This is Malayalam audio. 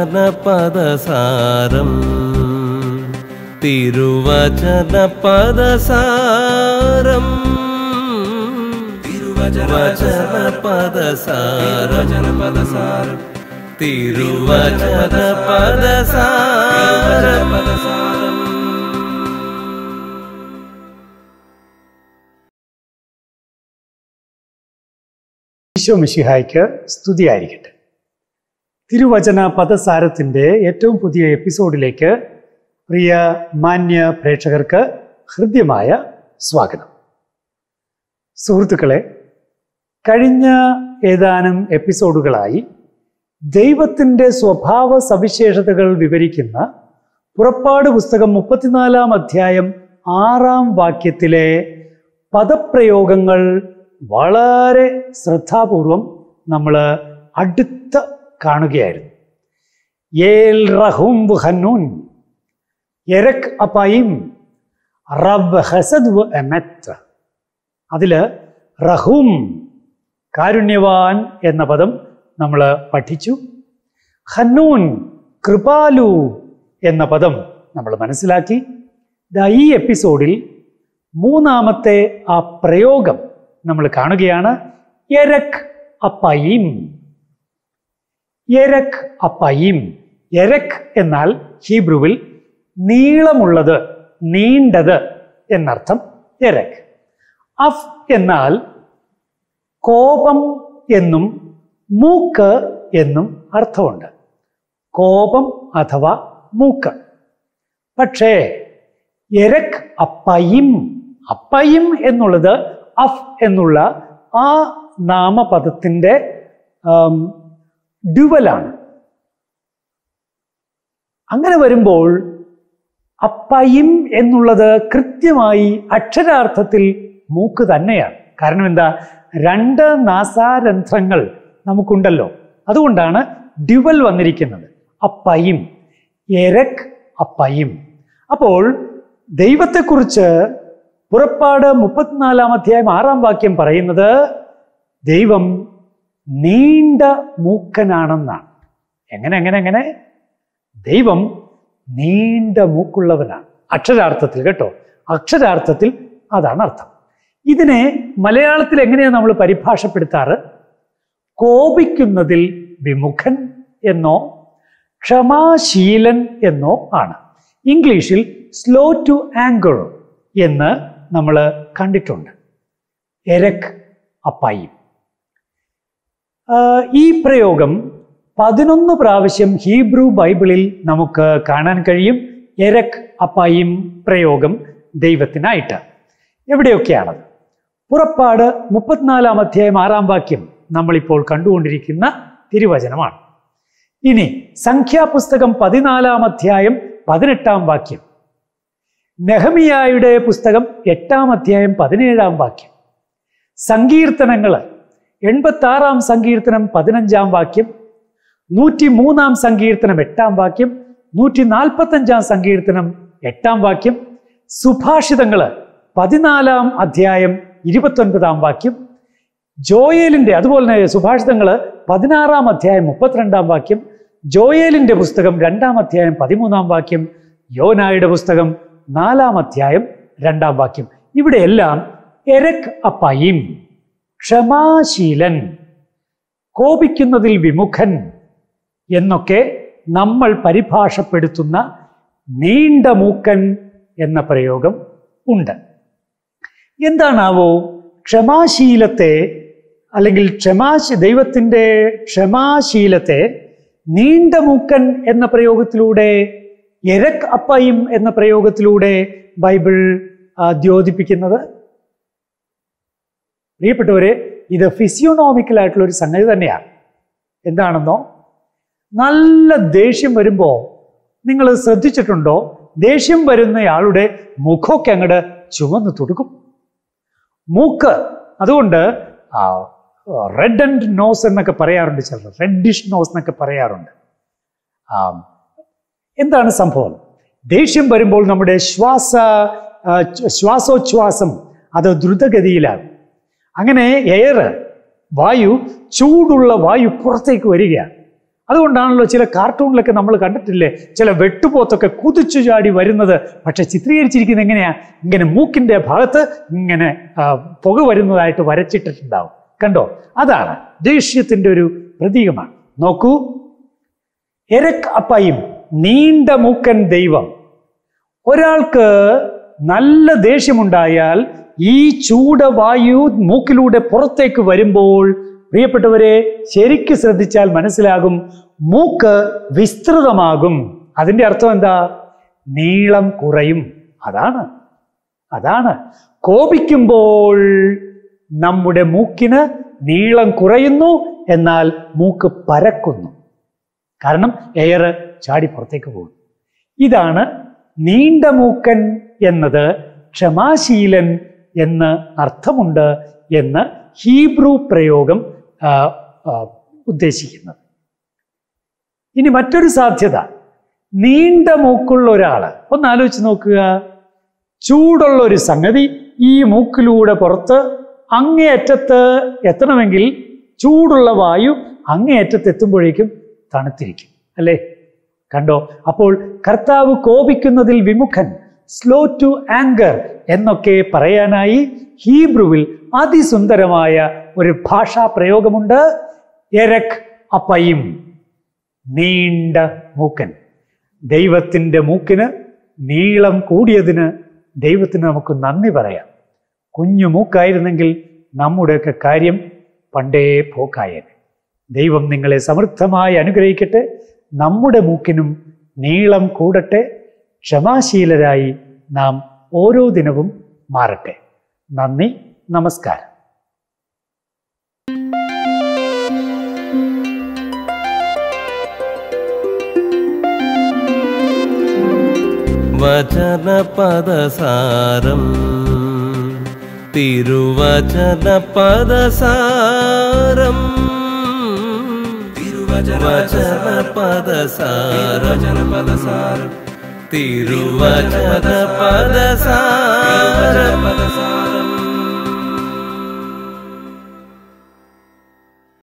തിരുവചനപദസാരം തിരുവചനപദസാരം തിരുവചനപദസാരം തിരുവചനപദസാരം ഈശോ മിശിഹായ്ക്ക് സ്തുതിയായിരിക്കട്ടെ തിരുവചന പദസാരത്തിൻ്റെ ഏറ്റവും പുതിയ എപ്പിസോഡിലേക്ക് പ്രിയ മാന്യ പ്രേക്ഷകർക്ക് ഹൃദ്യമായ സ്വാഗതം സുഹൃത്തുക്കളെ കഴിഞ്ഞ ഏതാനും എപ്പിസോഡുകളായി ദൈവത്തിൻ്റെ സ്വഭാവ സവിശേഷതകൾ വിവരിക്കുന്ന പുറപ്പാട് പുസ്തകം മുപ്പത്തിനാലാം അധ്യായം ആറാം വാക്യത്തിലെ പദപ്രയോഗങ്ങൾ വളരെ ശ്രദ്ധാപൂർവം നമ്മൾ അടുത്ത് കാണുകയായിരുന്നു ഏൽ റഹും ഹന്നൂൻ എരക് അപ്പയും റബ് ഹസദ് വ എമത്ത് അതിൽ റഹൂം കാരുണ്യവാൻ എന്ന പദം നമ്മൾ പഠിച്ചു ഹന്നൂൻ കൃപാലു എന്ന പദം നമ്മൾ മനസ്സിലാക്കി ദാ ഈ എപ്പിസോഡിൽ മൂന്നാമത്തെ ആ പ്രയോഗം നമ്മൾ കാണുകയാണ് എരക് അപ്പയും എരക് അപ്പയും എരക് എന്നാൽ ഹീബ്രുവിൽ നീളമുള്ളത് നീണ്ടത് എന്നർത്ഥം എരക് അഫ് എന്നാൽ കോപം എന്നും മൂക്ക് എന്നും അർത്ഥമുണ്ട് കോപം അഥവാ മൂക്ക് പക്ഷേ എരക് അപ്പയും അപ്പയും എന്നുള്ളത് അഫ് എന്നുള്ള ആ നാമപദത്തിൻ്റെ ഡ്യുവലാണ് അങ്ങനെ വരുമ്പോൾ അപ്പയും എന്നുള്ളത് കൃത്യമായി അക്ഷരാർത്ഥത്തിൽ മൂക്ക് തന്നെയാണ് കാരണം എന്താ രണ്ട് നാസാരന്ധ്രങ്ങൾ നമുക്കുണ്ടല്ലോ അതുകൊണ്ടാണ് ഡ്യുവൽ വന്നിരിക്കുന്നത് അപ്പയും എരക് അപ്പയും അപ്പോൾ ദൈവത്തെക്കുറിച്ച് പുറപ്പാട് മുപ്പത്തിനാലാം അധ്യായം ആറാം വാക്യം പറയുന്നത് ദൈവം നീണ്ട മൂക്കനാണെന്നാണ് എങ്ങനെ എങ്ങനെ എങ്ങനെ ദൈവം നീണ്ട മൂക്കുള്ളവനാണ് അക്ഷരാർത്ഥത്തിൽ കേട്ടോ അക്ഷരാർത്ഥത്തിൽ അതാണ് അർത്ഥം ഇതിനെ മലയാളത്തിൽ എങ്ങനെയാണ് നമ്മൾ പരിഭാഷപ്പെടുത്താറ് കോപിക്കുന്നതിൽ വിമുഖൻ എന്നോ ക്ഷമാശീലൻ എന്നോ ആണ് ഇംഗ്ലീഷിൽ സ്ലോ ടു ആങ്കർ എന്ന് നമ്മൾ കണ്ടിട്ടുണ്ട് എരക് അപ്പായും ആഹ് ഈ പ്രയോഗം പതിനൊന്ന് പ്രാവശ്യം ഹീബ്രു ബൈബിളിൽ നമുക്ക് കാണാൻ കഴിയും എരക് അപ്പായും പ്രയോഗം ദൈവത്തിനായിട്ട് എവിടെയൊക്കെയാണത് പുറപ്പാട് മുപ്പത്തിനാലാം അധ്യായം ആറാം വാക്യം നമ്മളിപ്പോൾ കണ്ടുകൊണ്ടിരിക്കുന്ന തിരുവചനമാണ് ഇനി സംഖ്യാപുസ്തകം പതിനാലാം അധ്യായം പതിനെട്ടാം വാക്യം നെഹമിയായുടെ പുസ്തകം എട്ടാം അധ്യായം പതിനേഴാം വാക്യം സങ്കീർത്തനങ്ങൾ എൺപത്തി ആറാം സങ്കീർത്തനം പതിനഞ്ചാം വാക്യം നൂറ്റി മൂന്നാം സങ്കീർത്തനം എട്ടാം വാക്യം നൂറ്റി നാൽപ്പത്തഞ്ചാം സങ്കീർത്തനം എട്ടാം വാക്യം സുഭാഷിതങ്ങൾ പതിനാലാം അധ്യായം ഇരുപത്തൊൻപതാം വാക്യം ജോയേലിന്റെ അതുപോലെ തന്നെ സുഭാഷിതങ്ങൾ പതിനാറാം അധ്യായം മുപ്പത്തിരണ്ടാം വാക്യം ജോയേലിന്റെ പുസ്തകം രണ്ടാം അധ്യായം പതിമൂന്നാം വാക്യം യോനായുടെ പുസ്തകം നാലാം അധ്യായം രണ്ടാം വാക്യം ഇവിടെയെല്ലാം എരക് അപ്പയും ക്ഷമാശീലൻ കോപിക്കുന്നതിൽ വിമുഖൻ എന്നൊക്കെ നമ്മൾ പരിഭാഷപ്പെടുത്തുന്ന നീണ്ട മൂക്കൻ എന്ന പ്രയോഗം ഉണ്ട് എന്താണാവോ ക്ഷമാശീലത്തെ അല്ലെങ്കിൽ ക്ഷമാശി ദൈവത്തിൻ്റെ ക്ഷമാശീലത്തെ നീണ്ട മൂക്കൻ എന്ന പ്രയോഗത്തിലൂടെ എരക് അപ്പയും എന്ന പ്രയോഗത്തിലൂടെ ബൈബിൾ ആ, ദ്യോതിപ്പിക്കുന്നത് പ്രിയപ്പെട്ടവരെ ഇത് ഫിസിയോണോമിക്കൽ ആയിട്ടുള്ള ഒരു സംഗതി തന്നെയാണ് എന്താണെന്നോ നല്ല ദേഷ്യം വരുമ്പോൾ നിങ്ങൾ ശ്രദ്ധിച്ചിട്ടുണ്ടോ ദേഷ്യം വരുന്നയാളുടെ മുഖമൊക്കെ അങ്ങോട്ട് ചുവന്ന് തുടുക്കും മൂക്ക് അതുകൊണ്ട് റെഡ് ആൻഡ് നോസ് എന്നൊക്കെ പറയാറുണ്ട് ചിലർ റെഡിഷ് നോസ് എന്നൊക്കെ പറയാറുണ്ട് ആ, എന്താണ് സംഭവം ദേഷ്യം വരുമ്പോൾ നമ്മുടെ ശ്വാസ ആ, ച്- ശ്വാസോച്ഛ്വാസം അത് ദ്രുതഗതിയിലാകും അങ്ങനെ എയർ വായു ചൂടുള്ള വായു പുറത്തേക്ക് വരികയാണ് അതുകൊണ്ടാണല്ലോ ചില കാർട്ടൂണിലൊക്കെ നമ്മൾ കണ്ടിട്ടില്ലേ ചില വെട്ടുപോത്തൊക്കെ കുതിച്ചു ചാടി വരുന്നത് പക്ഷെ ചിത്രീകരിച്ചിരിക്കുന്നത് എങ്ങനെയാ ഇങ്ങനെ മൂക്കിന്റെ ഭാഗത്ത് ഇങ്ങനെ ആ, പുക വരുന്നതായിട്ട് വരച്ചിട്ടിട്ടുണ്ടാവും കണ്ടോ അതാണ് ദേഷ്യത്തിന്റെ ഒരു പ്രതീകമാണ് നോക്കൂ എരക് അപ്പയും നീണ്ട മൂക്കൻ ദൈവം ഒരാൾക്ക് നല്ല ദേഷ്യമുണ്ടായാൽ ഈ ചൂടവായു മൂക്കിലൂടെ പുറത്തേക്ക് വരുമ്പോൾ പ്രിയപ്പെട്ടവരെ ശരിക്ക് ശ്രദ്ധിച്ചാൽ മനസ്സിലാകും മൂക്ക് വിസ്തൃതമാകും അതിന്റെ അർത്ഥം എന്താ നീളം കുറയും അതാണ് അതാണ് കോപിക്കുമ്പോൾ നമ്മുടെ മൂക്കിന് നീളം കുറയുന്നു എന്നാൽ മൂക്ക് പരക്കുന്നു കാരണം എയർ ചാടി പുറത്തേക്ക് പോകും ഇതാണ് നീണ്ട മൂക്കൻ എന്നത് ക്ഷമാശീലൻ എന്ന് അർത്ഥമുണ്ട് എന്ന് ഹീബ്രു പ്രയോഗം ആ, ആ, ഉദ്ദേശിക്കുന്നത് ഇനി മറ്റൊരു സാധ്യത നീണ്ട മൂക്കുള്ള ഒരാൾ ഒന്ന് ആലോചിച്ച് നോക്കുക ചൂടുള്ള ഒരു സംഗതി ഈ മൂക്കിലൂടെ പുറത്ത് അങ്ങേയറ്റത്ത് എത്തണമെങ്കിൽ ചൂടുള്ള വായു അങ്ങേയറ്റത്ത് എത്തുമ്പോഴേക്കും തണുത്തിരിക്കും അല്ലേ കണ്ടോ അപ്പോൾ കർത്താവ് കോപിക്കുന്നതിൽ വിമുഖൻ സ്ലോ ടു ആങ്കർ എന്നൊക്കെ പറയാനായി ഹീബ്രുവിൽ അതിസുന്ദരമായ ഒരു ഭാഷാ പ്രയോഗമുണ്ട് എരക് അപ്പയും നീണ്ട മൂക്കൻ ദൈവത്തിൻ്റെ മൂക്കിന് നീളം കൂടിയതിന് ദൈവത്തിന് നമുക്ക് നന്ദി പറയാം കുഞ്ഞു മൂക്കായിരുന്നെങ്കിൽ നമ്മുടെയൊക്കെ കാര്യം പണ്ടേ പോക്കായേനെ ദൈവം നിങ്ങളെ സമൃദ്ധമായി അനുഗ്രഹിക്കട്ടെ നമ്മുടെ മൂക്കിനും നീളം കൂടട്ടെ ക്ഷമാശീലരായി നാം ഓരോ ദിനവും മാറട്ടെ നന്ദി നമസ്കാരം വചനപദസാരം തിരുവചനപദസാരം തിരുവചനപദസാരം തിരുവചനപദസാരം